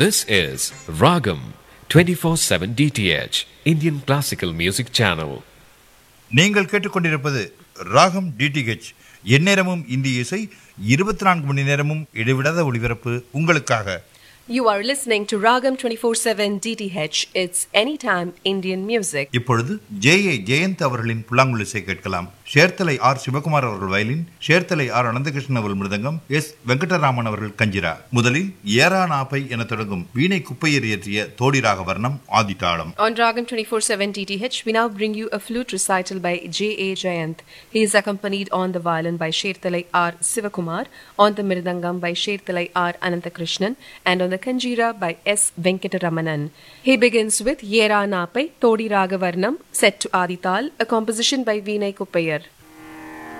This is Ragam 24/7 DTH Indian Classical Music Channel. நீங்கள் கேட்டுக்கொண்டிருப்பது ராகம் டிடிஹெச் எந்நேரமும் இந்திய இசை இருபத்தி நான்கு மணி நேரமும் இடைவிடாத ஒளிபரப்பு உங்களுக்காக You are listening to Ragam 24/7 DTH. It's anytime Indian music. இப்பொழுது ஜே ஏ ஜெயந்த் அவர்களின் புல்லாங்குழல் இசை கேட்கலாம் சேர்த்தலை ஆர் சிவகுமார் அவர்கள் வயலின் சேர்த்தலை ஆர் அனந்தகிருஷ்ணன் அவர்கள் மிருதங்கம் எஸ் வெங்கடராமன் அவர்கள் கஞ்சிரா முதலில் ஏரா நாப்பை என தொடங்கும் வீணை குப்பையர் இயற்றிய தோடிராக வர்ணம் ஆதித்தாளம் On Ragam 24/7 DTH, we now bring you a flute recital by J.A. Jayant. He is accompanied on the violin by Sherthalai R. Sivakumar, on the mirdangam by Sherthalai R. Anantakrishnan, and on the kanjira by S. Venkataramanan. He begins with Yera Napai, Todi Ragavarnam, set to Adital, a composition by Vinay Kuppayar.